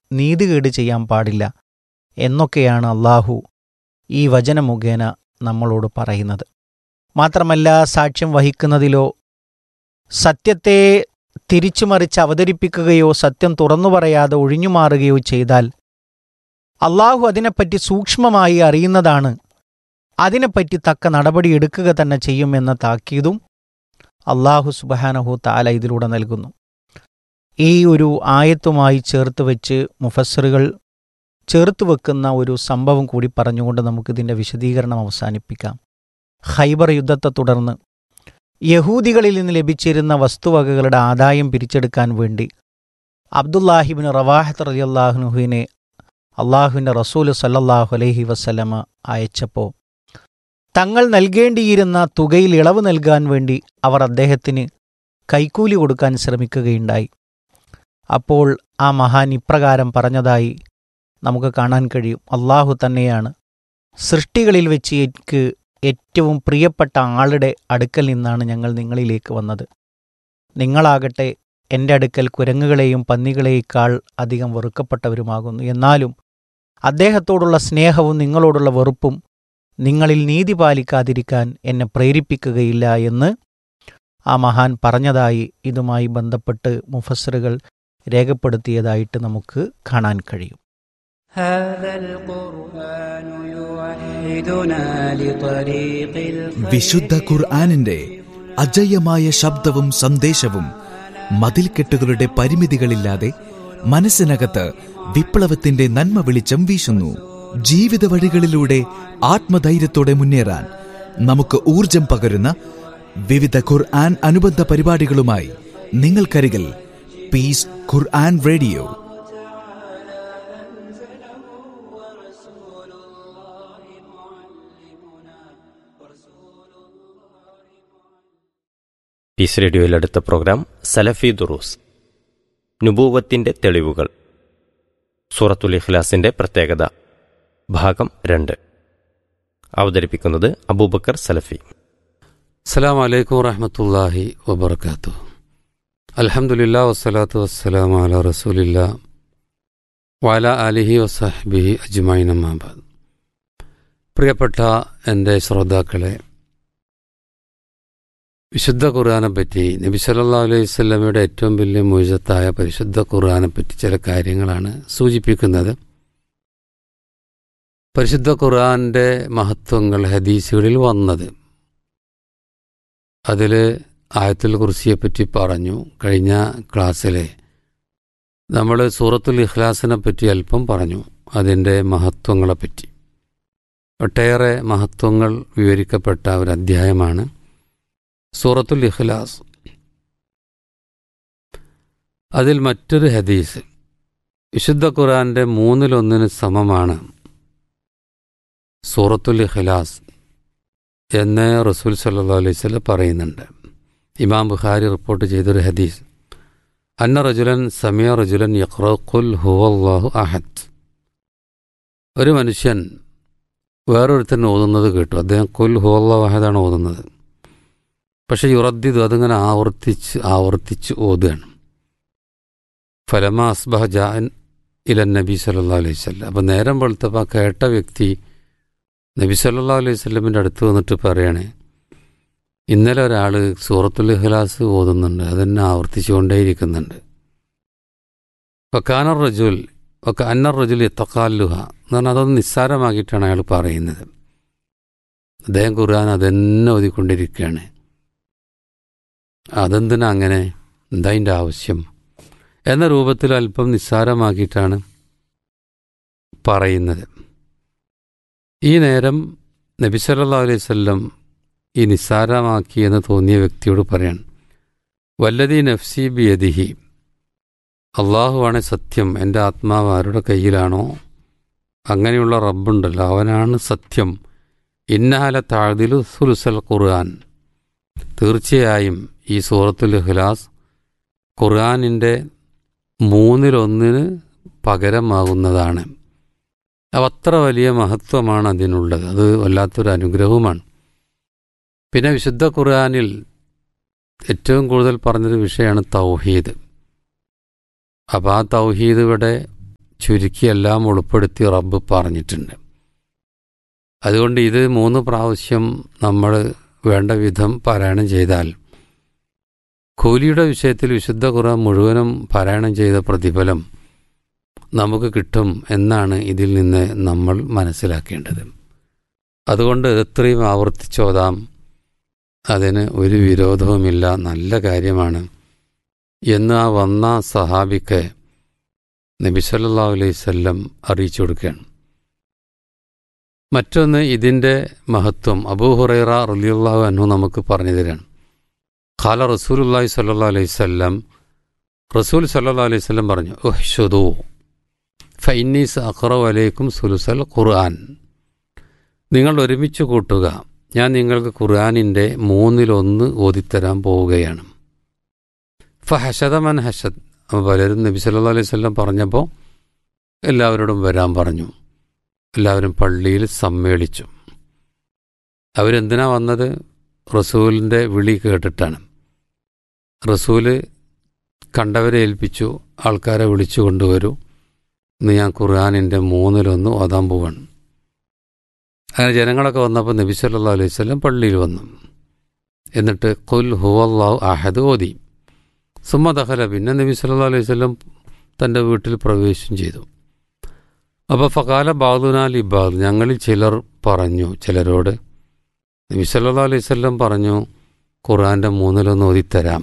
നീതികേട് ചെയ്യാൻ പാടില്ല എന്നൊക്കെയാണ് അള്ളാഹു ഈ വചന മുഖേന നമ്മളോട് പറയുന്നത് മാത്രമല്ല സാക്ഷ്യം വഹിക്കുന്നതിലോ സത്യത്തെ തിരിച്ചുമറിച്ച് അവതരിപ്പിക്കുകയോ സത്യം തുറന്നു പറയാതെ ഒഴിഞ്ഞുമാറുകയോ ചെയ്താൽ അള്ളാഹു അതിനെപ്പറ്റി സൂക്ഷ്മമായി അറിയുന്നതാണ് അതിനെപ്പറ്റി തക്ക നടപടിയെടുക്കുക തന്നെ ചെയ്യുമെന്ന താക്കീതും അള്ളാഹു സുബഹാനഹു താല ഇതിലൂടെ നൽകുന്നു ഈ ഒരു ആയത്തുമായി ചേർത്ത് വെച്ച് മുഫസ്സറുകൾ ചേർത്ത് വെക്കുന്ന ഒരു സംഭവം കൂടി പറഞ്ഞുകൊണ്ട് നമുക്കിതിൻ്റെ വിശദീകരണം അവസാനിപ്പിക്കാം ഖൈബർ യുദ്ധത്തെ തുടർന്ന് യഹൂദികളിൽ നിന്ന് ലഭിച്ചിരുന്ന വസ്തുവകകളുടെ ആദായം പിരിച്ചെടുക്കാൻ വേണ്ടി അബ്ദുല്ലാഹിബിൻ റവാഹത്ത് റലിയല്ലാഹുനുഹുവിനെ അള്ളാഹുവിൻ്റെ റസൂൽ സല്ലല്ലാഹു അലൈഹി വസ്ലമ അയച്ചപ്പോൾ തങ്ങൾ നൽകേണ്ടിയിരുന്ന തുകയിൽ ഇളവ് നൽകാൻ വേണ്ടി അവർ അദ്ദേഹത്തിന് കൈക്കൂലി കൊടുക്കാൻ ശ്രമിക്കുകയുണ്ടായി അപ്പോൾ ആ മഹാൻ ഇപ്രകാരം പറഞ്ഞതായി നമുക്ക് കാണാൻ കഴിയും അള്ളാഹു തന്നെയാണ് സൃഷ്ടികളിൽ വെച്ച് എനിക്ക് ഏറ്റവും പ്രിയപ്പെട്ട ആളുടെ അടുക്കൽ നിന്നാണ് ഞങ്ങൾ നിങ്ങളിലേക്ക് വന്നത് നിങ്ങളാകട്ടെ എൻ്റെ അടുക്കൽ കുരങ്ങുകളെയും പന്നികളെയേക്കാൾ അധികം വെറുക്കപ്പെട്ടവരുമാകുന്നു എന്നാലും അദ്ദേഹത്തോടുള്ള സ്നേഹവും നിങ്ങളോടുള്ള വെറുപ്പും നിങ്ങളിൽ നീതി പാലിക്കാതിരിക്കാൻ എന്നെ പ്രേരിപ്പിക്കുകയില്ല എന്ന് ആ മഹാൻ പറഞ്ഞതായി ഇതുമായി ബന്ധപ്പെട്ട് മുഫസറുകൾ രേഖപ്പെടുത്തിയതായിട്ട് നമുക്ക് കാണാൻ കഴിയും هذا القرآن يوحدنا لطريق الخير വിശുദ്ധ ഖുർആാനിന്റെ അജയ്യമായ ശബ്ദവും സന്ദേശവും മതിൽക്കെട്ടുകളുടെ പരിമിതികളില്ലാതെ മനസ്സിനകത്ത് വിപ്ലവത്തിന്റെ നന്മ വെളിച്ചം വീശുന്നു ജീവിത വഴികളിലൂടെ ആത്മധൈര്യത്തോടെ മുന്നേറാൻ നമുക്ക് ഊർജം പകരുന്ന വിവിധ ഖുർആൻ അനുബന്ധ പരിപാടികളുമായി നിങ്ങൾക്കരികിൽ പീസ് ഖുർആൻ റേഡിയോ പീസ് റേഡിയോയിൽ അടുത്ത പ്രോഗ്രാം സലഫി ദുറൂസ് നുബൂവത്തിന്റെ തെളിവുകൾ സൂറത്തുൽ ഇഖ്ലാസിന്റെ പ്രത്യേകത ഭാഗം രണ്ട് അവതരിപ്പിക്കുന്നത് അബൂബക്കർ സലഫി അസ്സാം വലൈക്കും വറഹമത്തല്ലാഹി വബർക്കാത്തു അൽഹംദുലില്ലാ വസ്സലാത്തു വസ്സലാം അല റസൂലില്ല വാല അലിഹി വസാഹിബിഹി അജ്മൈൻ അമ്മാബാദ് പ്രിയപ്പെട്ട എൻ്റെ ശ്രോതാക്കളെ വിശുദ്ധ ഖുർആനെ പറ്റി നബി സല്ലല്ലാഹു അലൈഹി വസല്ലമയുടെ ഏറ്റവും വലിയ മോചത്തായ പരിശുദ്ധ ഖുർആനെ പറ്റി ചില കാര്യങ്ങളാണ് സൂചിപ്പിക്കുന്നത് പരിശുദ്ധ ഖുർആന്റെ മഹത്വങ്ങൾ ഹദീസുകളിൽ വന്നത് അതിൽ ആയത്തുൽ കുർസിയെ പറ്റി പറഞ്ഞു കഴിഞ്ഞ ക്ലാസ്സിൽ നമ്മൾ സൂറത്തുൽ ഇഖ്ലാസിനെ പറ്റി അല്പം പറഞ്ഞു അതിൻ്റെ മഹത്വങ്ങളെപ്പറ്റി ഒട്ടേറെ മഹത്വങ്ങൾ വിവരിക്കപ്പെട്ട ഒരു അധ്യായമാണ് സൂറത്തുൽ ഇഖ്ലാസ് അതിൽ മറ്റൊരു ഹദീസ് വിശുദ്ധ ഖുറാന്റെ മൂന്നിലൊന്നിന് സമമാണ് സൂറത്തുൽ ഇഖ്ലാസ് എന്ന് റസൂൽ സല്ലാ അലൈഹി സ്വലം പറയുന്നുണ്ട് ഇമാം ബുഖാരി റിപ്പോർട്ട് ചെയ്തൊരു ഹദീസ് അന്ന റജുലൻ സമയ റജുലൻ യഖ്റഖുൽ ഹുവല്ലാഹു അഹദ് ഒരു മനുഷ്യൻ വേറൊരുത്തൻ ഓതുന്നത് കേട്ടു അദ്ദേഹം കുൽ ഹുവല്ലാഹു അഹദാണ് ഓതുന്നത് പക്ഷെ യുറദ്ദിദ് അതിങ്ങനെ ആവർത്തിച്ച് ആവർത്തിച്ച് ഓതുകയാണ് ഫലമ അസ്ബഹ ജാൻ ഇലൻ നബി സല്ലാ അലൈഹി സ്വല്ലം അപ്പം നേരം വെളുത്തപ്പോൾ ആ കേട്ട വ്യക്തി നബി സല്ലാ അലൈഹി സ്വല്ലമിൻ്റെ അടുത്ത് വന്നിട്ട് പറയണേ ഇന്നലെ ഒരാൾ സൂറത്തുൽ ഇഖ്ലാസ് ഓതുന്നുണ്ട് അതെന്നെ ആവർത്തിച്ചുകൊണ്ടേയിരിക്കുന്നുണ്ട് വക്കാനർ റജുൽ ഒക്കെ അന്നർ റജുൽ എത്തക്കാലുഹ എന്ന് പറഞ്ഞാൽ അതൊന്ന് നിസ്സാരമാക്കിയിട്ടാണ് അയാൾ പറയുന്നത് അദ്ദേഹം ഖുർആൻ അതെന്നെ ഓതിക്കൊണ്ടിരിക്കുകയാണ് അതെന്തിനാ അങ്ങനെ എന്താ അതിൻ്റെ ആവശ്യം എന്ന രൂപത്തിൽ അല്പം നിസ്സാരമാക്കിയിട്ടാണ് പറയുന്നത് ഈ നേരം നബി സല്ലാ അലൈഹി വല്ലം ഈ നിസ്സാരമാക്കി എന്ന് തോന്നിയ വ്യക്തിയോട് പറയാൻ വല്ലതി നഫ്സി ബിയദിഹി അള്ളാഹുവാണ് സത്യം എൻ്റെ ആത്മാവ് ആരുടെ കയ്യിലാണോ അങ്ങനെയുള്ള റബ്ബുണ്ടല്ലോ അവനാണ് സത്യം ഇന്നഹല താഴ്തിലു സുലുസൽ ഖുർആൻ തീർച്ചയായും ഈ സൂറത്തുൽ ഇഖ്ലാസ് ഖുർആാനിൻ്റെ മൂന്നിലൊന്നിന് പകരമാകുന്നതാണ് അത്ര വലിയ മഹത്വമാണ് അതിനുള്ളത് അത് വല്ലാത്തൊരു അനുഗ്രഹവുമാണ് പിന്നെ വിശുദ്ധ ഖുർആാനിൽ ഏറ്റവും കൂടുതൽ പറഞ്ഞൊരു വിഷയമാണ് തൗഹീദ് അപ്പോൾ ആ തൗഹീദ് ഇവിടെ ചുരുക്കി എല്ലാം ഉൾപ്പെടുത്തി റബ്ബ് പറഞ്ഞിട്ടുണ്ട് അതുകൊണ്ട് ഇത് മൂന്ന് പ്രാവശ്യം നമ്മൾ വേണ്ട വിധം പാരായണം ചെയ്താൽ കൂലിയുടെ വിഷയത്തിൽ വിശുദ്ധ ഖുർആൻ മുഴുവനും പാരായണം ചെയ്ത പ്രതിഫലം നമുക്ക് കിട്ടും എന്നാണ് ഇതിൽ നിന്ന് നമ്മൾ മനസ്സിലാക്കേണ്ടത് അതുകൊണ്ട് എത്രയും ആവർത്തിച്ചോതാം അതിന് ഒരു വിരോധവുമില്ല നല്ല കാര്യമാണ് എന്ന് ആ വന്ന സഹാബിക്ക് നബി സല്ലല്ലാഹു അലൈഹി വസല്ലം അറിയിച്ചു കൊടുക്കുകയാണ് മറ്റൊന്ന് ഇതിൻ്റെ മഹത്വം അബൂ ഹുറൈറ റളിയല്ലാഹു അൻഹു നമുക്ക് പറഞ്ഞു തരാണ് ഖാല റസൂലുള്ളാഹി സ്വല്ലല്ലാഹു അലൈഹി വസല്ലം റസൂൽ സല്ലല്ലാഹു അലൈഹി വസല്ലം പറഞ്ഞു ഉഹ്ഷുദു ഫൈന്നീസ് അഖറു അലൈക്കും സുലുസൽ ഖുർആൻ നിങ്ങൾ ഒരുമിച്ച് കൂട്ടുക ഞാൻ നിങ്ങൾക്ക് ഖുർആനിൻ്റെ മൂന്നിലൊന്ന് ഓതിത്തരാൻ പോവുകയാണ് ഫഹഷദ മൻ ഹഷദ് അപ്പോൾ പലരും നബി സല്ലല്ലാഹു അലൈഹി വസല്ലം പറഞ്ഞപ്പോൾ എല്ലാവരോടും വരാൻ പറഞ്ഞു എല്ലാവരും പള്ളിയിൽ സമ്മേളിച്ചു അവരെന്തിനാ വന്നത് റസൂലിൻ്റെ വിളി കേട്ടിട്ടാണ് റസൂല് കണ്ടവരെ ഏൽപ്പിച്ചു ആൾക്കാരെ വിളിച്ചു കൊണ്ടുവരൂ ഇന്ന് ഞാൻ ഖുർആാനിൻ്റെ മൂന്നിലൊന്ന് ഓതാൻ പോവാണ് അങ്ങനെ ജനങ്ങളൊക്കെ വന്നപ്പോൾ നബി സല്ലല്ലാഹു അലൈഹി വസല്ലം പള്ളിയിൽ വന്നു എന്നിട്ട് കുൽ ഹുവല്ലാഹു അഹദ് ഓതി സുമ്മ ദഹല പിന്നെ നബി സല്ലല്ലാഹു അലൈഹി വസല്ലം തൻ്റെ വീട്ടിൽ പ്രവേശം ചെയ്തു അപ്പോൾ ഫകാല ബാദുനാൽ ഇബാദ് ഞങ്ങളിൽ ചിലർ പറഞ്ഞു ചിലരോട് നബി സല്ലല്ലാഹു അലൈഹി വസല്ലം പറഞ്ഞു ഖുർആൻ്റെ മൂന്നിലൊന്ന് ഓതിത്തരാം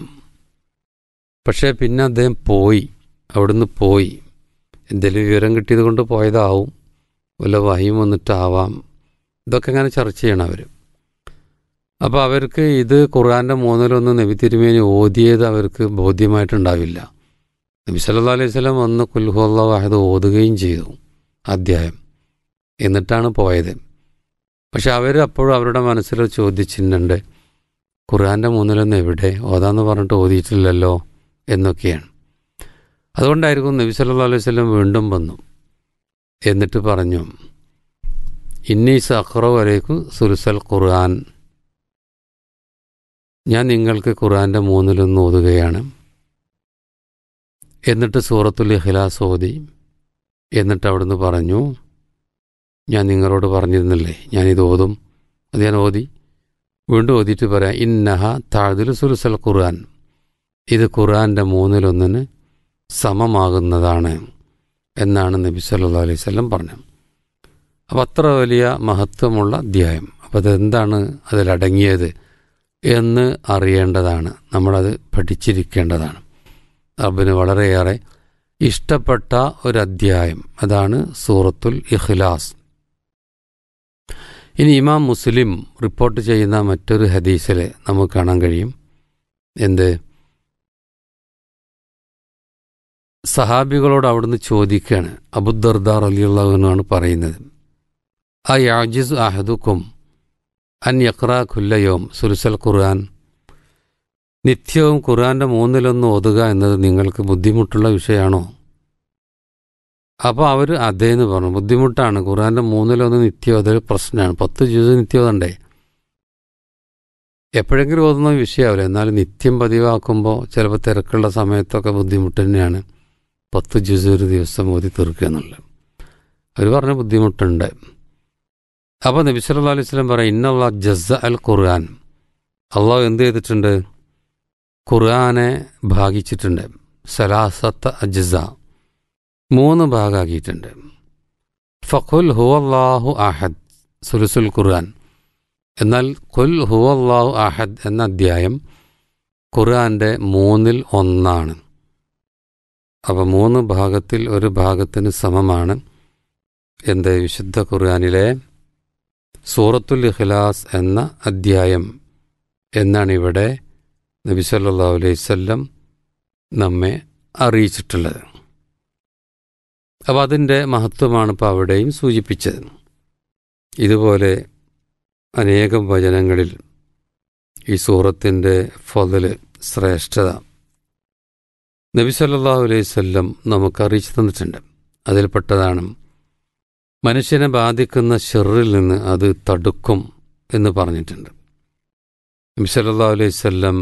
പക്ഷേ പിന്നെ അദ്ദേഹം പോയി അവിടുന്ന് പോയി എന്തെങ്കിലും വിവരം കിട്ടിയത് കൊണ്ട് പോയതാവും വല്ല വഹിയും വന്നിട്ടാവാം ഇതൊക്കെ ഇങ്ങനെ ചർച്ച ചെയ്യണം അവർ അപ്പോൾ അവർക്ക് ഇത് ഖുർആൻ്റെ മൂന്നിലൊന്ന് നബി തിരുമേനി ഓതിയത് അവർക്ക് ബോധ്യമായിട്ടുണ്ടാവില്ല നബി സല്ലല്ലാഹു അലൈഹി വസല്ലം വന്ന് കുൽഹുല്ലാ വാഹദ് ഓതുകയും ചെയ്തു അധ്യായം എന്നിട്ടാണ് പോയത് പക്ഷെ അവർ അപ്പോഴും അവരുടെ മനസ്സിൽ ചോദിച്ചിട്ടുണ്ട് ഖുർആൻ്റെ മൂന്നിലൊന്ന് എവിടെ ഓതാന്ന് പറഞ്ഞിട്ട് ഓതിയിട്ടില്ലല്ലോ എന്നൊക്കെയാണ് അതുകൊണ്ടായിരിക്കും നബി സല്ലല്ലാഹു അലൈഹി വസല്ലം വീണ്ടും വന്നു എന്നിട്ട് പറഞ്ഞു ഇന്നീസ് അഖ്റോ വരേക്കും സുൽസൽ ഖുർആൻ ഞാൻ നിങ്ങൾക്ക് ഖുർആൻ്റെ മൂന്നിലൊന്ന് ഓതുകയാണ് എന്നിട്ട് സൂറത്തുൽ ഇഖ്ലാസ് ഓതി എന്നിട്ട് അവിടുന്ന് പറഞ്ഞു ഞാൻ നിങ്ങളോട് പറഞ്ഞിരുന്നില്ലേ ഞാനിത് ഓതും അത് ഞാൻ ഓതി വീണ്ടും ഓതിയിട്ട് പറയാം ഇന്നഹ താഴ്തിൽ സുൽസൽ ഖുർആൻ ഇത് ഖുർആൻ്റെ മൂന്നിലൊന്നിന് സമമാകുന്നതാണ് എന്നാണ് നബി സല്ലല്ലാഹു അലൈഹി വസല്ലം പറഞ്ഞത് അപ്പം അത്ര വലിയ മഹത്വമുള്ള അധ്യായം അപ്പോൾ അതെന്താണ് അതിലടങ്ങിയത് എന്ന് അറിയേണ്ടതാണ് നമ്മളത് പഠിച്ചിരിക്കേണ്ടതാണ് റബ്ബിന് വളരെയേറെ ഇഷ്ടപ്പെട്ട ഒരു അധ്യായം അതാണ് സൂറത്തുൽ ഇഖ്ലാസ് ഇനി ഇമാം മുസ്ലിം റിപ്പോർട്ട് ചെയ്യുന്ന മറ്റൊരു ഹദീസിൽ നമുക്ക് കാണാൻ കഴിയും എന്ത് സഹാബികളോട് അവിടുന്ന് ചോദിക്കുകയാണ് അബുദർദാർ അലിയുള്ളവനാണ് പറയുന്നത് ആ യാജിസ് അഹദുക്കും അൻ യക്ര ഖുല്ലയോം സുൽസൽ ഖുർആൻ നിത്യവും ഖുർആന്റെ മൂന്നിലൊന്ന് ഓതുക എന്നത് നിങ്ങൾക്ക് ബുദ്ധിമുട്ടുള്ള വിഷയമാണോ അപ്പോൾ അവർ അതേന്ന് പറഞ്ഞു ബുദ്ധിമുട്ടാണ് ഖുർആന്റെ മൂന്നിലൊന്ന് നിത്യം അതൊരു പ്രശ്നമാണ് പത്ത് ജ്യൂസ് നിത്യം ഓതണ്ടേ എപ്പോഴെങ്കിലും ഓതുന്ന വിഷയമാവില്ല എന്നാൽ നിത്യം പതിവാക്കുമ്പോൾ ചിലപ്പോൾ തിരക്കുള്ള സമയത്തൊക്കെ ബുദ്ധിമുട്ട് തന്നെയാണ് പത്ത് ജ്യൂസ് ഒരു ദിവസം ഓതി തീർക്കുക എന്നുള്ളത് അവർ പറഞ്ഞ ബുദ്ധിമുട്ടുണ്ട് അപ്പോൾ നബി സല്ലല്ലാഹു അലൈഹി വസല്ലം പറയും ഇന്നല്ലാ ജസ അൽ ഖുർആൻ അള്ളാഹു എന്ത് ചെയ്തിട്ടുണ്ട് ഖുർആനെ ഭാഗിച്ചിട്ടുണ്ട് സലാസത്ത അജ്സ മൂന്ന് ഭാഗമാക്കിയിട്ടുണ്ട് ഫഖുൽ ഹുവല്ലാഹു അഹദ് സുലുസുൽ ഖുർആൻ എന്നാൽ ഖുൽ ഹുവല്ലാഹു അഹദ് എന്ന അധ്യായം ഖുർആന്റെ മൂന്നിൽ ഒന്നാണ് അപ്പോൾ മൂന്ന് ഭാഗത്തിൽ ഒരു ഭാഗത്തിന് സമമാണ് എന്ത് വിശുദ്ധ ഖുർആനിലെ സൂറത്തുൽ ഇഖ്ലാസ് എന്ന അധ്യായം എന്നാണ് ഇവിടെ നബി സല്ലല്ലാഹു അലൈഹി വസല്ലം നമ്മെ അറിയിച്ചിട്ടുള്ളത് അപ്പോൾ അതിൻ്റെ മഹത്വമാണ് ഇപ്പോൾ അവിടെയും സൂചിപ്പിച്ചത് ഇതുപോലെ അനേകം വചനങ്ങളിൽ ഈ സൂറത്തിൻ്റെ ഫതില് ശ്രേഷ്ഠത നബി സല്ലല്ലാഹു അലൈഹി വസല്ലം നമുക്ക് അറിയിച്ചു തന്നിട്ടുണ്ട് അതിൽപ്പെട്ടതാണ് മനുഷ്യനെ ബാധിക്കുന്ന ഷെറിൽ നിന്ന് അത് തടുക്കും എന്ന് പറഞ്ഞിട്ടുണ്ട് നബി സല്ലല്ലാഹു അലൈഹി വസല്ലം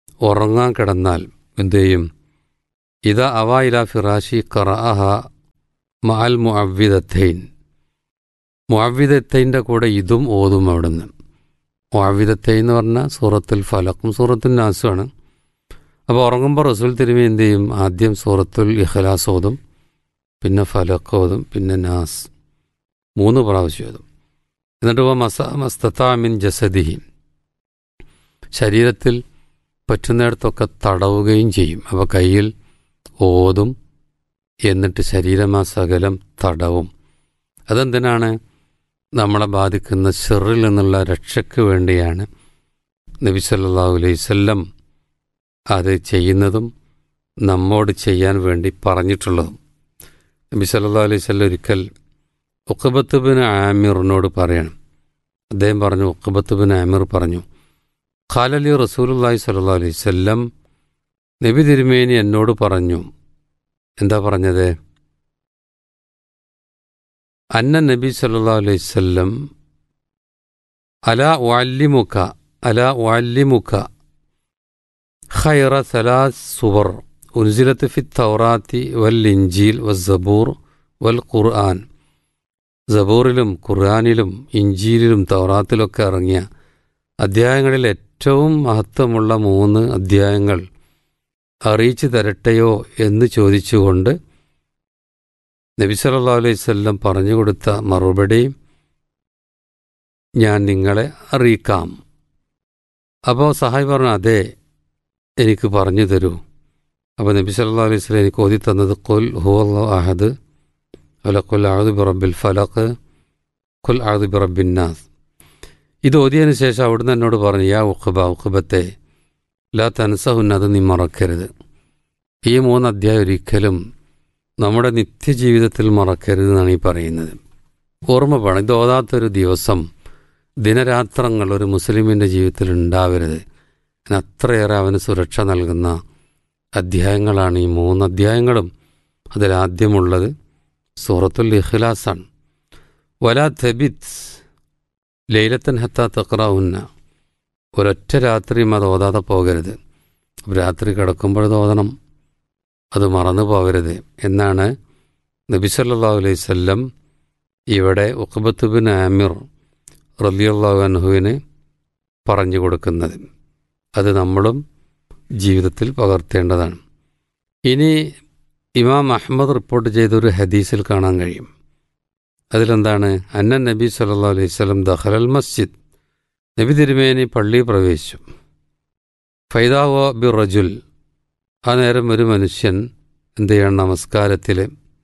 ഉറങ്ങാൻ കിടന്നാൽ എന്ത് ചെയ്യും ഇതാ അവായില ഫിറാഷി കറഅഹ മാൽ മുഅവ്വിദത്തൈൻ മുഅവ്വിദത്തൈൻ്റെ കൂടെ ഇതും ഓതും അവിടുന്ന് മുഅവ്വിദത്തൈൻ എന്ന് പറഞ്ഞാൽ സൂറത്തുൽ ഫലക്കും സൂറത്തുൽ നാസുമാണ് അപ്പോൾ ഉറങ്ങുമ്പോൾ റസൂൽ തിരുമി എന്ത് ചെയ്യും ആദ്യം സൂറത്തുൽ ഇഖ്ലാസ് ഓതും പിന്നെ ഫലക്ക് ഓതും പിന്നെ നാസ് മൂന്ന് പ്രാവശ്യം ഓതും എന്നിട്ട് മസ മസ്തത്താമിൻ ജസദിഹി ശരീരത്തിൽ പറ്റുന്നിടത്തൊക്കെ തടവുകയും ചെയ്യും അപ്പോൾ കയ്യിൽ ഓതും എന്നിട്ട് ശരീരമാസകലം തടവും അതെന്തിനാണ് നമ്മളെ ബാധിക്കുന്ന ഷെറിൽ നിന്നുള്ള രക്ഷയ്ക്ക് വേണ്ടിയാണ് നബി സല്ലല്ലാഹു അലൈഹി വസല്ലം അത് ചെയ്യുന്നതും നമ്മോട് ചെയ്യാൻ വേണ്ടി പറഞ്ഞിട്ടുള്ളതും നബി സല്ലല്ലാഹു അലൈഹി വസല്ലം ഒരിക്കൽ ഉഖബത്ത് ബിൻ ആമിറിനോട് പറയണം അദ്ദേഹം പറഞ്ഞു ഉഖബത്ത് ബിൻ ആമിർ പറഞ്ഞു ഖാലലി റസൂലുള്ളാഹി സ്വല്ലല്ലാഹു അലൈഹി വസല്ലം നബി തിരുമേനി എന്നോട് പറഞ്ഞു എന്താ പറഞ്ഞത് അന്ന നബി സല്ലല്ലാഹു അലൈഹി വസല്ലം അല വല്ലിമുക്ക അല വല്ലിമുക്ക ഖൈറ സലാസ് സുവർ ഉൻസിലത്ത് ഫി തൗറാത്തി വൽ ഇഞ്ചീൽ വസ്സബൂർ വൽ ഖുർആൻ സബൂറിലും ഖുർആാനിലും ഇഞ്ചീലിലും തൗറാത്തിലൊക്കെ ഇറങ്ങിയ അധ്യായങ്ങളിൽ ഏറ്റവും മഹത്വമുള്ള മൂന്ന് അധ്യായങ്ങൾ അറിയിച്ചു തരട്ടെയോ എന്ന് ചോദിച്ചുകൊണ്ട് നബി സല്ലല്ലാഹു അലൈഹി വസല്ലം പറഞ്ഞു കൊടുത്ത മറുപടി ഞാൻ നിങ്ങളെ അറിയിക്കാം അപ്പോൾ സഹായി പറഞ്ഞു അതെ എനിക്ക് പറഞ്ഞു തരൂ അപ്പോൾ നബി സല്ലല്ലാഹു അലൈഹി വസല്ലം എനിക്ക് ഓതി തന്നത് കുൽ ഹുവല്ലാഹു അഹദ് അല്ല കുൽ ആദു ബി റബ്ബിൽ ഫലഖ് കുൽ ആദു ബി റബ്ബിൻ നാസ് ഇത് ഓതിയതിന് ശേഷം അവിടുന്ന് എന്നോട് പറഞ്ഞു യാ ഉഖബ ഉഖബത്തെ ലാ തൻസഹുന്ന അത് നീ മറക്കരുത് ഈ മൂന്ന് അധ്യായം ഒരിക്കലും നമ്മുടെ നിത്യജീവിതത്തിൽ മറക്കരുത് എന്നാണ് ഈ പറയുന്നത് ഓർമ്മ വേണം ഇത് ഓതാത്തൊരു ദിവസം ദിനരാത്രങ്ങൾ ഒരു മുസ്ലിമിൻ്റെ ജീവിതത്തിൽ ഉണ്ടാവരുത് അതിന് അത്രയേറെ അവന് സുരക്ഷ നൽകുന്ന അധ്യായങ്ങളാണ് ഈ മൂന്ന് അധ്യായങ്ങളും അതിലാദ്യമുള്ളത് സൂറത്തുൽ ഇഖ്ലാസാണ് വലാ തെബിത് ലൈലത്തൻ ഹത്ത തക്രാവുന്ന ഒരൊറ്റ രാത്രിയും അത് ഓതാതെ പോകരുത് രാത്രി കിടക്കുമ്പോഴത് ഓതണം അത് മറന്നു പോകരുത് എന്നാണ് നബി സല്ലല്ലാഹു അലൈഹി വസല്ലം ഇവിടെ ഉഖബത്ത് ബിൻ ആമിർ റലിയല്ലാഹു അൻഹുവിന് പറഞ്ഞു കൊടുക്കുന്നത് അത് നമ്മളും ജീവിതത്തിൽ പകർത്തേണ്ടതാണ് ഇനി ഇമാം അഹമ്മദ് റിപ്പോർട്ട് ചെയ്തൊരു ഹദീസിൽ കാണാൻ കഴിയും അതിലെന്താണ് അന്ന നബി സല്ലല്ലാഹു അലൈഹി വസല്ലം ദഖലൽ മസ്ജിദ് നബി തിരുമേനി പള്ളി പ്രവേശിച്ചു ഫൈദാവോ ബി റജുൽ ആ നേരം ഒരു മനുഷ്യൻ എന്ത് ചെയ്യണം നമസ്കാരത്തിൽ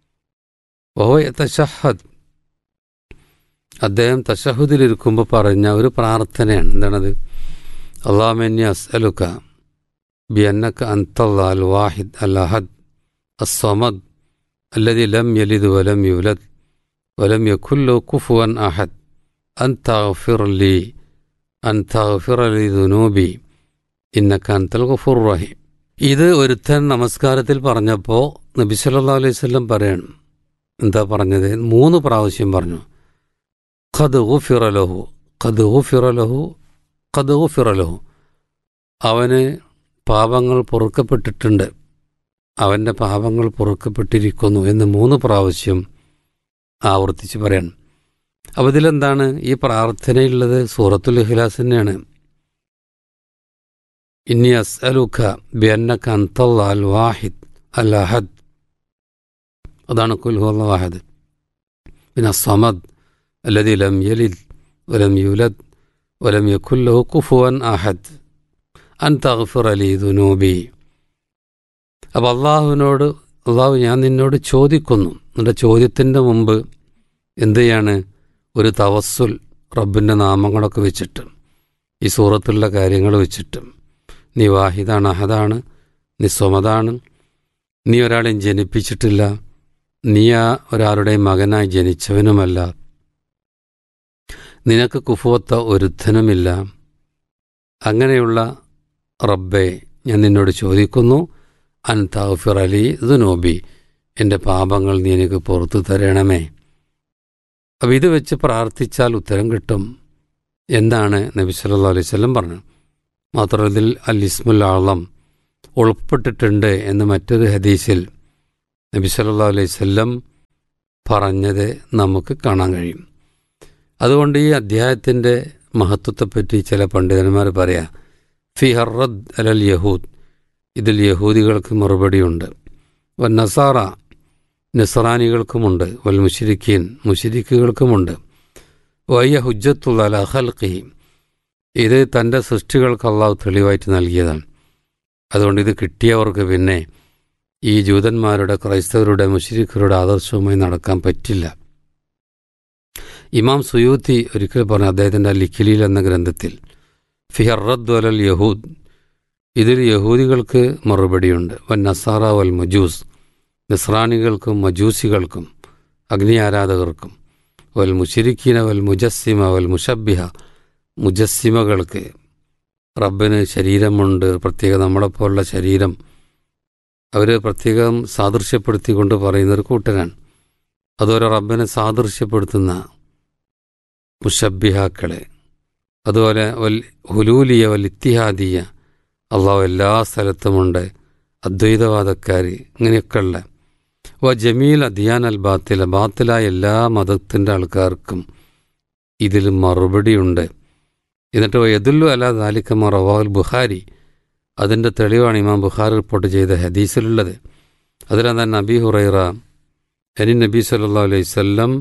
ഓഹോ തഷഹദ് അദ്ദേഹം തഷഹുദിലിരിക്കുമ്പോൾ പറഞ്ഞ ഒരു പ്രാർത്ഥനയാണ് എന്താണത് അള്ളാമെന്നി അസ്അലുക്ക ബി അന്നക്ക അന്തല്ല അൽ വാഹിദ് അൽ അഹദ് അസ്സമദ് അല്ലതി ലം യലിദ് വലം യുലദ് വലം യഖുല്ലു കുഫുവൻ അഹദ് അൻ തഗ്ഫിർ ലി അൻ തഗ്ഫിർ ലി ദുനൂബി ഇന്നക്ക അന്തൽ ഗഫൂർ റഹീം ഇത് ഒരുത്തൻ നമസ്കാരത്തിൽ പറഞ്ഞപ്പോൾ നബി സല്ലല്ലാഹു അലൈഹി വസല്ലം പറയണം എന്താ പറഞ്ഞത് മൂന്ന് പ്രാവശ്യം പറഞ്ഞു ഖദ് ഗുഫിറലഹു ഖദ് ഗുഫിറലഹു ഖദ് ഗുഫിറലഹു അവന് പാപങ്ങൾ പൊറുക്കപ്പെട്ടിട്ടുണ്ട് അവൻ്റെ പാപങ്ങൾ പൊറുക്കപ്പെട്ടിരിക്കുന്നു എന്ന് മൂന്ന് പ്രാവശ്യം ആവർത്തിച്ച് പറയണം അപ്പോൾ ഇതിലെന്താണ് ഈ പ്രാർത്ഥനയുള്ളത് സൂറത്തുൽ ഇഖ്ലാസ് തന്നെയാണ് ഇന്നി അസ്അലുക ബിഅന്നക അന്തല്ല അൽ വാഹിദ് അൽ അഹദ് അതാണ് കുൽ ഹുവ വാഹിദ് പിന്നെ സമദ് الذي لم يلد ولم يولد ولم يكن له كفوا أحد أن تغفر لي ذنوبي അപ്പോൾ അള്ളാഹുവിനോട് അള്ളാഹു ഞാൻ നിന്നോട് ചോദിക്കുന്നു നിന്റെ ചോദ്യത്തിൻ്റെ മുമ്പ് എന്ത് ചെയ്യാണ് ഒരു തവസ്സുൽ റബ്ബിൻ്റെ നാമങ്ങളൊക്കെ വെച്ചിട്ട് ഈ സൂറത്തുള്ള കാര്യങ്ങൾ വെച്ചിട്ട് നീ വാഹിദാണ് അഹദാണ് നീ സ്വമതാണ് നീ ഒരാളെയും ജനിപ്പിച്ചിട്ടില്ല നീ ആ ഒരാളുടെയും മകനായി ജനിച്ചവനുമല്ല നിനക്ക് കുഫുവത്ത ഒരുത്തനുമില്ല അങ്ങനെയുള്ള റബ്ബെ ഞാൻ നിന്നോട് ചോദിക്കുന്നു അൻ തൗഫിർ അലി ദുനോബി എൻ്റെ പാപങ്ങൾ നീ എനിക്ക് പുറത്തു തരണമേ അപ്പം ഇത് വെച്ച് പ്രാർത്ഥിച്ചാൽ ഉത്തരം കിട്ടും എന്നാണ് നബി സല്ലല്ലാഹു അലൈഹി വസല്ലം പറഞ്ഞത് മാത്രമല്ല ഇതിൽ അൽ ഇസ്മുൽ ആളം ഉൾപ്പെട്ടിട്ടുണ്ട് എന്ന് മറ്റൊരു ഹദീസിൽ നബി സല്ലല്ലാഹു അലൈഹി വസല്ലം പറഞ്ഞത് നമുക്ക് കാണാൻ കഴിയും അതുകൊണ്ട് ഈ അധ്യായത്തിൻ്റെ മഹത്വത്തെപ്പറ്റി ചില പണ്ഡിതന്മാർ പറയാം ഫി ഹറദ് അലൽ യഹൂദ് ഇതിൽ യഹൂദികൾക്ക് മറുപടിയുണ്ട് വൻ നസാറ നിസ്രാനികൾക്കുമുണ്ട് വൽ മുഷിരിക്കീൻ മുഷിരിക്കുകൾക്കുമുണ്ട് വയ്യ ഹുജ്ജത്തുള്ള അല ഹൽക്കി ഇത് തൻ്റെ സൃഷ്ടികൾക്ക് അള്ളാഹു തെളിവായിട്ട് നൽകിയതാണ് അതുകൊണ്ട് ഇത് കിട്ടിയവർക്ക് പിന്നെ ഈ ജൂതന്മാരുടെ ക്രൈസ്തവരുടെ മുഷിരിക്കരുടെ ആദർശവുമായി നടക്കാൻ പറ്റില്ല ഇമാം സുയൂത്തി ഒരിക്കൽ പറഞ്ഞു അദ്ദേഹത്തിൻ്റെ ലിഖിലിൽ എന്ന ഗ്രന്ഥത്തിൽ ഫിഹറദ് വലൽ യഹൂദ് ഇതിൽ യഹൂദികൾക്ക് മറുപടിയുണ്ട് വൻ നസാറ വൽ മജൂസ് നിസ്രാനികൾക്കും മജൂസികൾക്കും അഗ്നി ആരാധകർക്കും വൽ മുഷിരിക്കീന വൽ മുജസ്സിമ വൽ മുഷബിഹ മുജസ്സിമകൾക്ക് റബ്ബിന് ശരീരമുണ്ട് പ്രത്യേക നമ്മളെപ്പോലുള്ള ശരീരം അവർ പ്രത്യേകം സാദൃശ്യപ്പെടുത്തിക്കൊണ്ട് പറയുന്ന ഒരു കൂട്ടരാണ് അതുപോലെ റബ്ബിനെ സാദൃശ്യപ്പെടുത്തുന്ന മുഷബിഹാക്കളെ അതുപോലെ വൽ ഹുലൂലിയ വൽ ഇത്തിഹാദിയ അള്ളാഹു എല്ലാ സ്ഥലത്തുമുണ്ട് അദ്വൈതവാദക്കാർ ഇങ്ങനെയൊക്കെയുള്ള വ ജമീൽ അദിയാൻ അൽ ബാത്തില ബാത്തിലായ എല്ലാ മതത്തിൻ്റെ ആൾക്കാർക്കും ഇതിൽ മറുപടിയുണ്ട് എന്നിട്ട് യദുല്ലു അല ദാലിക്കമ റവാൽ ബുഖാരി അതിൻ്റെ തെളിവാണ് ഇമാം ബുഖാരി റിപ്പോർട്ട് ചെയ്ത ഹദീസിലുള്ളത് അതിലെന്താ നബി ഹുറൈറ എനി നബി സല്ലാ അലൈഹി സ്വല്ലം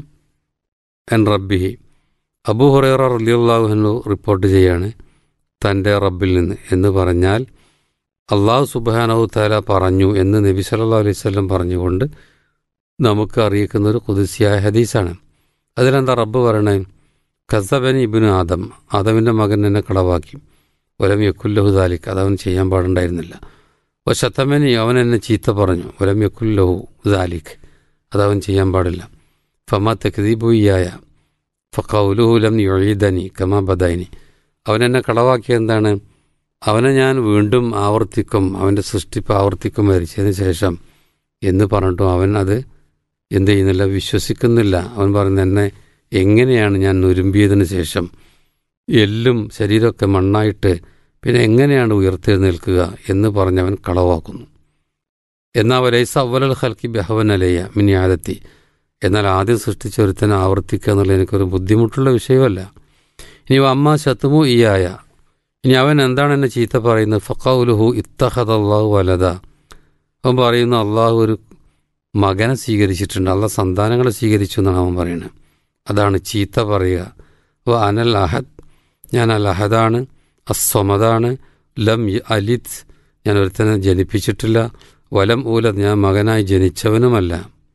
എൻ റബ്ബിഹി അബു ഹുറൈറ റലിയുള്ളാഹുഹു റിപ്പോർട്ട് ചെയ്യാണ് തൻ്റെ റബ്ബിൽ നിന്ന് എന്ന് പറഞ്ഞാൽ അള്ളാഹു സുബാനഹു താല പറഞ്ഞു എന്ന് നബി സല്ലാ അലൈഹി സ്വല്ലം പറഞ്ഞുകൊണ്ട് നമുക്ക് അറിയിക്കുന്ന ഒരു കുതിസിയായ ഹദീസാണ് അതിലെന്താ റബ്ബ് പറയണേ ഖസബനി ഇബിന് ആദം ആദമിൻ്റെ മകൻ എന്നെ കളവാക്കി ഒലം യക്കുല്ലഹു ദാലിക് അതവൻ ചെയ്യാൻ പാടുണ്ടായിരുന്നില്ല ഒ ശത്തമനി അവൻ എന്നെ ചീത്ത പറഞ്ഞു ഒലം യക്കുല്ലഹു ദാലിക് അതവൻ ചെയ്യാൻ പാടില്ല ഫമ തെക്ദീബുയ്യായ ഫക്കൗലുഹുലം യൊഴീദനി കമാ ബദൈനി അവൻ എന്നെ കളവാക്കിയ എന്താണ് അവനെ ഞാൻ വീണ്ടും ആവർത്തിക്കും അവൻ്റെ സൃഷ്ടിപ്പ് ആവർത്തിക്കും മരിച്ചതിന് ശേഷം എന്ന് പറഞ്ഞിട്ടും അവൻ അത് എന്ത് ചെയ്യുന്നില്ല വിശ്വസിക്കുന്നില്ല അവൻ പറയുന്നത് എന്നെ എങ്ങനെയാണ് ഞാൻ നുരുമ്പിയതിന് ശേഷം എല്ലും ശരീരമൊക്കെ മണ്ണായിട്ട് പിന്നെ എങ്ങനെയാണ് ഉയർത്തെഴുന്നേൽക്കുക എന്ന് പറഞ്ഞവൻ കളവാക്കുന്നു എന്നാൽ വലൈസ അവലൽ ഹൽക്കി ബഹവൻ അലയ്യ മിനിയാദത്തി എന്നാൽ ആദ്യം സൃഷ്ടിച്ച ഒരുത്തനെ ആവർത്തിക്കുക എന്നുള്ളത് എനിക്കൊരു ബുദ്ധിമുട്ടുള്ള വിഷയമല്ല ഇനി അമ്മ ശത്തുമു ഈയായ ഇനി അവൻ എന്താണ് എന്നെ ചീത്ത പറയുന്നത് ഫക്കൗലുഹു ഇത്തഹദ് അള്ളാഹു വലത അവൻ പറയുന്നു അള്ളാഹു ഒരു മകനെ സ്വീകരിച്ചിട്ടുണ്ട് അള്ളാഹ് സന്താനങ്ങളെ സ്വീകരിച്ചു എന്നാണ് അവൻ പറയുന്നത് അതാണ് ചീത്ത പറയുക വ അനൽ അഹദ് ഞാൻ അൽ അഹദാണ് അസ്വമതാണ് ലം അലിത് ഞാൻ ഒരുത്തനെ ജനിപ്പിച്ചിട്ടില്ല വലം ഊലത് ഞാൻ മകനായി ജനിച്ചവനുമല്ല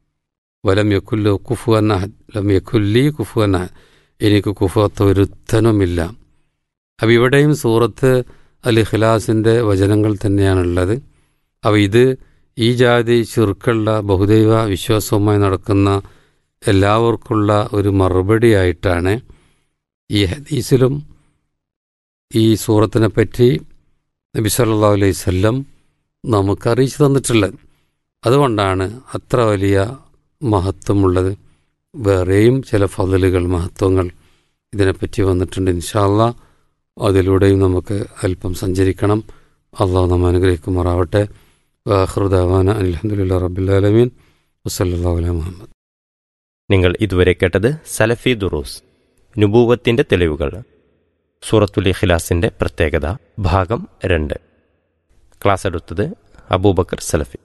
വലം യക്കുല്ലു കുഫു അന്നഹദ് ലം യക്കുല്ലി കുഫു അന്നഹദ് എനിക്ക് കുഫത്ത് ഒരുത്തനുമില്ല അപ്പം ഇവിടെയും സൂറത്ത് അൽ ഇഖ്ലാസിൻ്റെ വചനങ്ങൾ തന്നെയാണുള്ളത് അപ്പോൾ ഇത് ഈ ജാതി ചുരുക്കുള്ള ബഹുദൈവ വിശ്വാസവുമായി നടക്കുന്ന എല്ലാവർക്കുള്ള ഒരു മറുപടിയായിട്ടാണ് ഈ ഹദീസിലും ഈ സൂറത്തിനെ പറ്റി നബി സല്ലാ അലൈഹി സ്വല്ലം നമുക്ക് അറിയിച്ചു തന്നിട്ടുള്ളത് അതുകൊണ്ടാണ് അത്ര വലിയ മഹത്വമുള്ളത് വേറെയും ചില ഫതലുകൾ മഹത്വങ്ങൾ ഇതിനെപ്പറ്റി വന്നിട്ടുണ്ട് ഇൻഷാല്ല അതിലൂടെയും നമുക്ക് അല്പം സഞ്ചരിക്കണം അള്ളാഹു നമ്മ അനുഗ്രഹിക്കുമാറാവട്ടെ വാഹൃദാവാന അലഹമുല്ല റബുല്ലാലമീൻ വസല്ലാ അല മുഹമ്മദ് നിങ്ങൾ ഇതുവരെ കേട്ടത് സലഫി ദുറൂസ് നുബൂവത്തിന്റെ തെളിവുകൾ സൂറത്തുൽ ഇഖ്ലാസിന്റെ പ്രത്യേകത ഭാഗം രണ്ട് ക്ലാസ് എടുത്തത് അബൂബക്കർ സലഫി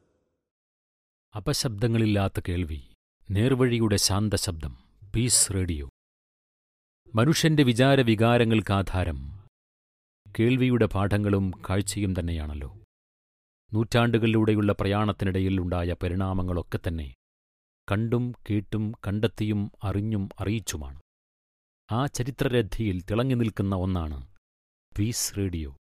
അപശബ്ദങ്ങളില്ലാത്ത കേൾവി നേർവഴിയുടെ ശാന്തശബ്ദം പീസ് റേഡിയോ മനുഷ്യന്റെ വിചാര വികാരങ്ങൾക്കാധാരം കേൾവിയുടെ പാഠങ്ങളും കാഴ്ചയും തന്നെയാണല്ലോ നൂറ്റാണ്ടുകളിലൂടെയുള്ള പ്രയാണത്തിനിടയിൽ ഉണ്ടായ പരിണാമങ്ങളൊക്കെ തന്നെ കണ്ടും കേട്ടും കണ്ടെത്തിയും അറിഞ്ഞും അറിയിച്ചുമാണ് ആ ചരിത്രരഥിയിൽ തിളങ്ങി നിൽക്കുന്ന ഒന്നാണ് പീസ് റേഡിയോ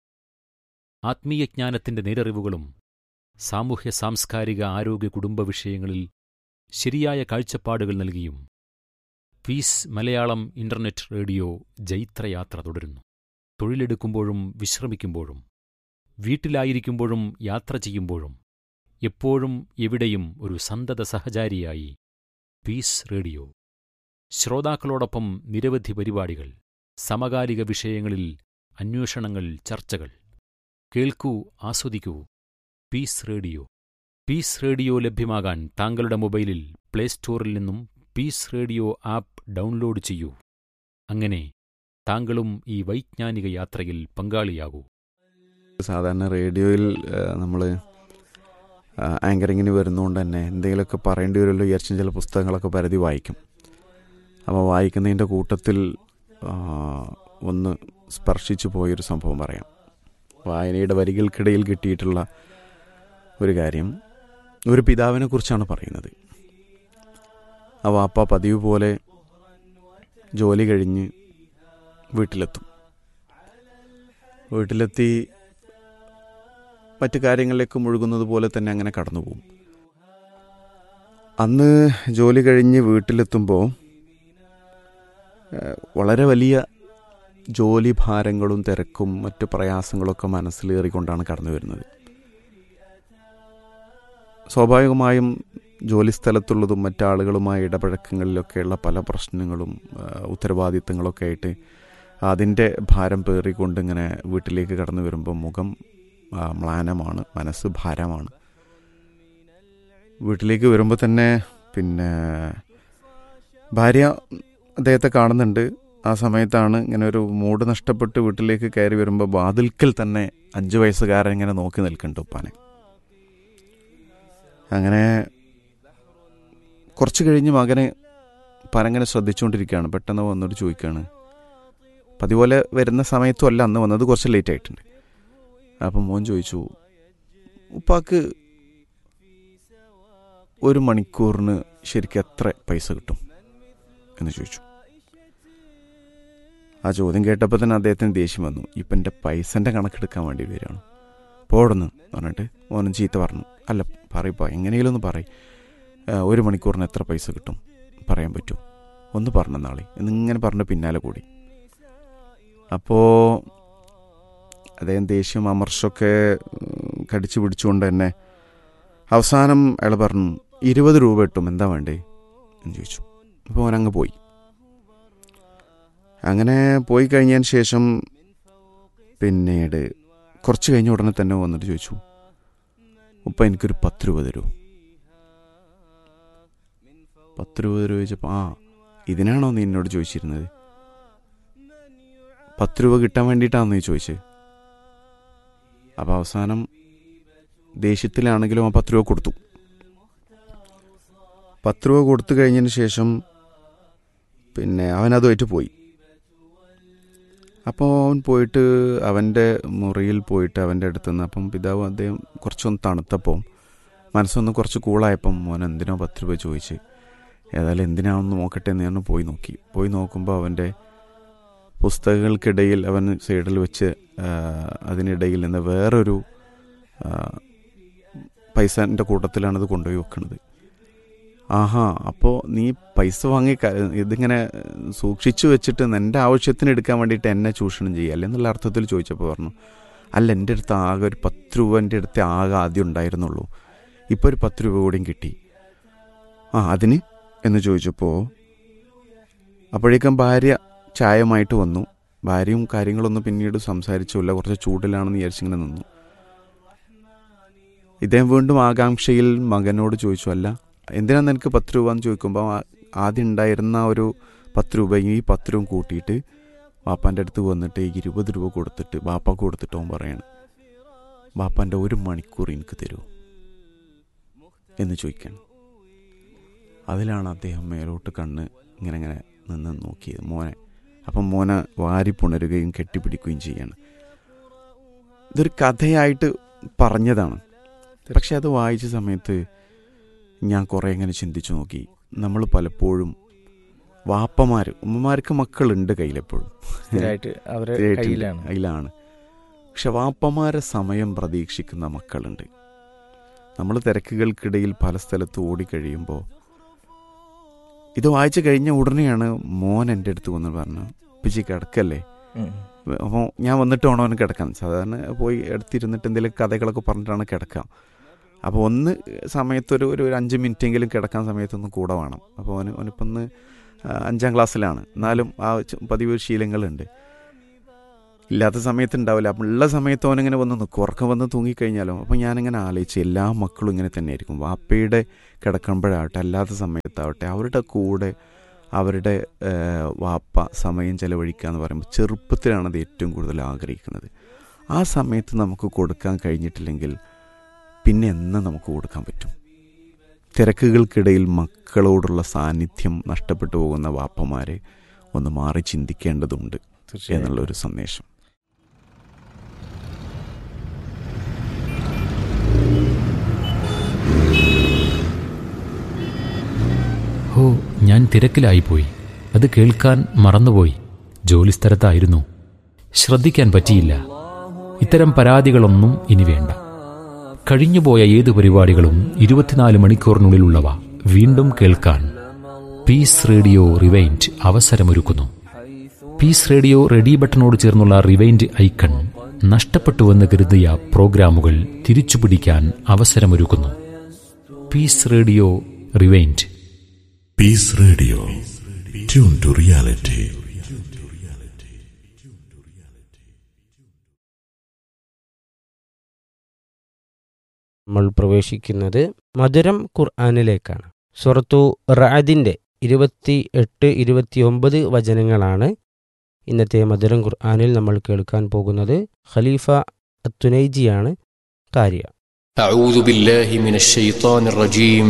ആത്മീയജ്ഞാനത്തിന്റെ നേരറിവുകളും സാമൂഹ്യ സാംസ്കാരിക ആരോഗ്യ കുടുംബ വിഷയങ്ങളിൽ ശരിയായ കാഴ്ചപ്പാടുകൾ നൽകിയും പീസ് മലയാളം ഇന്റർനെറ്റ് റേഡിയോ ജൈത്രയാത്ര തുടരുന്നു തൊഴിലെടുക്കുമ്പോഴും വിശ്രമിക്കുമ്പോഴും വീട്ടിലായിരിക്കുമ്പോഴും യാത്ര ചെയ്യുമ്പോഴും എപ്പോഴും എവിടെയും ഒരു സന്തത സഹചാരിയായി പീസ് റേഡിയോ ശ്രോതാക്കളോടൊപ്പം നിരവധി പരിപാടികൾ സമകാലിക വിഷയങ്ങളിൽ അന്വേഷണങ്ങൾ ചർച്ചകൾ കേൾക്കൂ ആസ്വദിക്കൂ പീസ് റേഡിയോ പീസ് റേഡിയോ ലഭ്യമാകാൻ താങ്കളുടെ മൊബൈലിൽ പ്ലേ സ്റ്റോറിൽ നിന്നും പീസ് റേഡിയോ ആപ്പ് ഡൗൺലോഡ് ചെയ്യൂ അങ്ങനെ താങ്കളും ഈ വൈജ്ഞാനിക യാത്രയിൽ പങ്കാളിയാകൂ സാധാരണ റേഡിയോയിൽ നമ്മൾ ആങ്കറിങ്ങിന് വരുന്നതുകൊണ്ട് തന്നെ എന്തെങ്കിലുമൊക്കെ പറയേണ്ടി വരുമല്ലോ വിചാരിച്ചും ചില പുസ്തകങ്ങളൊക്കെ പരതി വായിക്കും അപ്പോൾ വായിക്കുന്നതിൻ്റെ കൂട്ടത്തിൽ ആ, ഒന്ന് സ്പർശിച്ചു പോയൊരു സംഭവം പറയാം വായനയുടെ വരികൾക്കിടയിൽ കിട്ടിയിട്ടുള്ള ഒരു കാര്യം ഒരു പിതാവിനെ കുറിച്ചാണ് പറയുന്നത് ആ വാപ്പ പതിവ് പോലെ ജോലി കഴിഞ്ഞ് വീട്ടിലെത്തും വീട്ടിലെത്തി മറ്റു കാര്യങ്ങളിലേക്ക് മുഴുകുന്നത് പോലെ തന്നെ അങ്ങനെ കടന്നു പോകും അന്ന് ജോലി കഴിഞ്ഞ് വീട്ടിലെത്തുമ്പോൾ ഏഹ്, വളരെ വലിയ ജോലി ഭാരങ്ങളും തിരക്കും മറ്റു പ്രയാസങ്ങളൊക്കെ മനസ്സിലേറിക്കൊണ്ടാണ് കടന്നു വരുന്നത് സ്വാഭാവികമായും ജോലി സ്ഥലത്തുള്ളതും മറ്റാളുകളുമായി ഇടപഴക്കങ്ങളിലൊക്കെയുള്ള പല പ്രശ്നങ്ങളും ഏഹ്, ഉത്തരവാദിത്തങ്ങളൊക്കെ ആയിട്ട് അതിൻ്റെ ഭാരം പേറിക്കൊണ്ട് ഇങ്ങനെ വീട്ടിലേക്ക് കടന്നു വരുമ്പോൾ മുഖം ആ, മ്ലാനമാണ് മനസ്സ് ഭാരമാണ് വീട്ടിലേക്ക് വരുമ്പോൾ തന്നെ പിന്നെ ഭാര്യ അദ്ദേഹത്തെ കാണുന്നുണ്ട് ആ സമയത്താണ് ഇങ്ങനെ ഒരു മൂഡ് നഷ്ടപ്പെട്ട് വീട്ടിലേക്ക് കയറി വരുമ്പോൾ വാതിൽക്കൽ തന്നെ അഞ്ച് വയസ്സുകാരൻ ഇങ്ങനെ നോക്കി നിൽക്കുന്നുണ്ട് ഉപ്പാനെ അങ്ങനെ കുറച്ച് കഴിഞ്ഞ് മകനെ പനങ്ങനെ ശ്രദ്ധിച്ചുകൊണ്ടിരിക്കുകയാണ് പെട്ടെന്ന് വന്നിട്ട് ചോദിക്കുകയാണ് പതിപോലെ വരുന്ന സമയത്തും അല്ല അന്ന് വന്നത് കുറച്ച് ലേറ്റ് ആയിട്ടുണ്ട് അപ്പം മോൻ ചോദിച്ചു ഉപ്പാക്ക് ഒരു മണിക്കൂറിന് ശരിക്കും എത്ര പൈസ കിട്ടും എന്ന് ചോദിച്ചു ആ ചോദ്യം കേട്ടപ്പോൾ തന്നെ അദ്ദേഹത്തിന് ദേഷ്യം വന്നു ഇപ്പം എൻ്റെ പൈസൻ്റെ കണക്കെടുക്കാൻ വേണ്ടി വരികയാണ് പോടുന്നു പറഞ്ഞിട്ട് മോനും ചീത്ത പറഞ്ഞു അല്ല പറയപ്പോ എങ്ങനെയെങ്കിലും ഒന്ന് പറയും ഒരു മണിക്കൂറിന് എത്ര പൈസ കിട്ടും പറയാൻ പറ്റുമോ ഒന്ന് പറഞ്ഞ നാളെ എന്നിങ്ങനെ പറഞ്ഞ് പിന്നാലെ കൂടി അപ്പോൾ അദ്ദേഹം ദേഷ്യം അമർഷമൊക്കെ ഉം, കടിച്ചു പിടിച്ചുകൊണ്ട് തന്നെ അവസാനം അയാൾ പറഞ്ഞു ഇരുപത് രൂപ കിട്ടും എന്താ വേണ്ടേ എന്ന് ചോദിച്ചു അപ്പോൾ അവൻ അങ്ങ് പോയി അങ്ങനെ പോയി കഴിഞ്ഞതിന് ശേഷം പിന്നീട് കുറച്ച് കഴിഞ്ഞ ഉടനെ തന്നെ വന്നിട്ട് ചോദിച്ചു ഉപ്പ എനിക്കൊരു പത്ത് രൂപ തരൂ പത്ത് രൂപ തരൂ ചോദിച്ചപ്പോൾ ആ ഇതിനാണോ നീ എന്നോട് ചോദിച്ചിരുന്നത് പത്ത് രൂപ കിട്ടാൻ വേണ്ടിയിട്ടാണോ നീ ചോദിച്ചത് അപ്പോൾ അവസാനം ദേഷ്യത്തിലാണെങ്കിലും ആ പത്ത് രൂപ കൊടുത്തു പത്ത് രൂപ കൊടുത്തു കഴിഞ്ഞതിന് ശേഷം പിന്നെ അവൻ അതുമായിട്ട് പോയി അപ്പോൾ അവൻ പോയിട്ട് അവൻ്റെ മുറിയിൽ പോയിട്ട് അവൻ്റെ അടുത്ത് നിന്ന് അപ്പം പിതാവ് അദ്ദേഹം കുറച്ചൊന്ന് തണുത്തപ്പോൾ മനസ്സൊന്ന് കുറച്ച് കൂളായപ്പം മോൻ എന്തിനോ പത്ത് രൂപ ചോദിച്ച് ഏതായാലും എന്തിനാണെന്ന് നോക്കട്ടെ എന്ന് ഞാൻ പോയി നോക്കി പോയി നോക്കുമ്പോൾ അവൻ്റെ പുസ്തകങ്ങൾക്കിടയിൽ അവൻ സൈഡിൽ വെച്ച് ആ, അതിനിടയിൽ നിന്ന് വേറൊരു ആ, പൈസൻ്റെ കൂട്ടത്തിലാണത് കൊണ്ടുപോയി വെക്കുന്നത് ആഹാ അപ്പോൾ നീ പൈസ വാങ്ങി ക- ഇതിങ്ങനെ സൂക്ഷിച്ചു വെച്ചിട്ട് എൻ്റെ ആവശ്യത്തിന് എടുക്കാൻ വേണ്ടിയിട്ട് എന്നെ ചൂഷണം ചെയ്യുക അല്ലേ എന്നുള്ള അർത്ഥത്തിൽ ചോദിച്ചപ്പോൾ പറഞ്ഞു അല്ല എൻ്റെ അടുത്ത് ആകെ ഒരു പത്ത് രൂപ എൻ്റെ അടുത്ത് ആകെ ആദ്യം ഉണ്ടായിരുന്നുള്ളൂ ഇപ്പോൾ ഒരു പത്ത് രൂപ കൂടിയും കിട്ടി ആ അതിന് എന്ന് ചോദിച്ചപ്പോൾ അപ്പോഴേക്കും ഭാര്യ ചായമായിട്ട് വന്നു ഭാര്യയും കാര്യങ്ങളൊന്നും പിന്നീട് സംസാരിച്ചില്ല കുറച്ച് ചൂടിലാണെന്ന് വിചാരിച്ചിങ്ങനെ നിന്നു ഇദ്ദേഹം വീണ്ടും ആകാംക്ഷയിൽ മകനോട് ചോദിച്ചു അല്ല എന്തിനാ നിനക്ക് പത്ത് രൂപ എന്ന് ചോദിക്കുമ്പോൾ ആ- ആദ്യം ഉണ്ടായിരുന്ന ഒരു പത്ത് രൂപ ഈ പത്ത് രൂപ കൂട്ടിയിട്ട് വാപ്പാൻ്റെ അടുത്ത് വന്നിട്ട് ഈ ഇരുപത് രൂപ കൊടുത്തിട്ട് വാപ്പാക്ക് കൊടുത്തിട്ട് അവൻ പറയാണ് വാപ്പാൻ്റെ ഒരു മണിക്കൂർ എനിക്ക് തരൂ എന്ന് ചോദിക്കാൻ അതിലാണ് അദ്ദേഹം മേലോട്ട് കണ്ണ് ഇങ്ങനെ ഇങ്ങനെ നിന്ന് നോക്കിയത് മോനെ അപ്പം മോനെ വാരി പുണരുകയും കെട്ടിപ്പിടിക്കുകയും ചെയ്യാണ് ഇതൊരു കഥയായിട്ട് പറഞ്ഞതാണ് പക്ഷെ അത് വായിച്ച സമയത്ത് ഞാൻ കുറേ ഇങ്ങനെ ചിന്തിച്ചു നോക്കി നമ്മൾ പലപ്പോഴും വാപ്പമാർ ഉമ്മമാർക്ക് മക്കളുണ്ട് കയ്യിലെപ്പോഴും സ്ഥിരമായിട്ട് അവരെ സ്ഥിരമായിട്ട് കയ്യിലാണ് കയ്യിലാണ് പക്ഷെ വാപ്പമാരെ സമയം പ്രതീക്ഷിക്കുന്ന മക്കളുണ്ട് നമ്മൾ തിരക്കുകൾക്കിടയിൽ പല സ്ഥലത്ത് ഓടിക്കഴിയുമ്പോൾ ഇത് വായിച്ചു കഴിഞ്ഞ ഉടനെയാണ് മോൻ എൻ്റെ അടുത്ത് വന്ന് പറഞ്ഞു പിച്ചി കിടക്കല്ലേ ഉം. അപ്പോൾ ഞാൻ വന്നിട്ട് വേണം അവന് കിടക്കാൻ സാധാരണ പോയി എടുത്തിരുന്നിട്ട് എന്തെങ്കിലും കഥകളൊക്കെ പറഞ്ഞിട്ടാണ് കിടക്കാം അപ്പോൾ ഒന്ന് സമയത്തൊരു ഒരു ഒരു അഞ്ച് മിനിറ്റെങ്കിലും കിടക്കാൻ സമയത്തൊന്ന് കൂടെ വേണം അപ്പോൾ അവന് അവനിപ്പം ഒന്ന് ആ, അഞ്ചാം ക്ലാസ്സിലാണ് എന്നാലും ആ ച- പതിവ് ശീലങ്ങളുണ്ട് ഇല്ലാത്ത സമയത്ത് ഉണ്ടാവില്ല അപ്പം ഉള്ള സമയത്ത് അവനിങ്ങനെ വന്ന് നിൽക്കും ഉറക്കം വന്ന് തൂങ്ങിക്കഴിഞ്ഞാലോ അപ്പം ഞാനിങ്ങനെ ആലോചിച്ച് എല്ലാ മക്കളും ഇങ്ങനെ തന്നെയായിരിക്കും വാപ്പയുടെ കിടക്കുമ്പോഴാവട്ടെ അല്ലാത്ത സമയത്താവട്ടെ അവരുടെ കൂടെ അവരുടെ ഏഹ്, വാപ്പ സമയം ചെലവഴിക്കുക എന്ന് പറയുമ്പോൾ ചെറുപ്പത്തിലാണ് അത് ഏറ്റവും കൂടുതൽ ആഗ്രഹിക്കുന്നത് ആ സമയത്ത് നമുക്ക് കൊടുക്കാൻ കഴിഞ്ഞിട്ടില്ലെങ്കിൽ പിന്നെ എന്ന് നമുക്ക് കൊടുക്കാൻ പറ്റും തിരക്കുകൾക്കിടയിൽ മക്കളോടുള്ള സാന്നിധ്യം നഷ്ടപ്പെട്ടു പോകുന്ന വാപ്പമാരെ ഒന്ന് മാറി ചിന്തിക്കേണ്ടതുണ്ട് എന്നുള്ളൊരു സന്ദേശം ഹോ ഞാൻ തിരക്കിലായിപ്പോയി അത് കേൾക്കാൻ മറന്നുപോയി ജോലിസ്ഥലത്തായിരുന്നു ശ്രദ്ധിക്കാൻ പറ്റിയില്ല ഇത്തരം പരാതികളൊന്നും ഇനി വേണ്ട കഴിഞ്ഞുപോയ ഏത് പരിപാടികളും ഇരുപത്തിനാല് മണിക്കൂറിനുള്ളിലുള്ളവ വീണ്ടും കേൾക്കാൻ പീസ് റേഡിയോ റിവൈൻഡ് അവസരമൊരുക്കുന്നു പീസ് റേഡിയോ റെഡി ബട്ടണോട് ചേർന്നുള്ള റിവൈൻഡ് ഐക്കൺ നഷ്ടപ്പെട്ടുവെന്ന് കരുതിയ പ്രോഗ്രാമുകൾ തിരിച്ചുപിടിക്കാൻ അവസരമൊരുക്കുന്നു peace radio rewind Peace Radio. Tune to reality. നമ്മൾ പ്രവേശിക്കുന്നത് മധുരം ഖുർആാനിലേക്കാണ് സുറത്തു റാദിൻ്റെ ഇരുപത്തി എട്ട് ഇരുപത്തിയൊമ്പത് വചനങ്ങളാണ് ഇന്നത്തെ മധുരം ഖുർആാനിൽ നമ്മൾ കേൾക്കാൻ പോകുന്നത് ഖലീഫ അത്തുനൈജിയാണ് കാര്യ أعوذ بالله من الشيطان الرجيم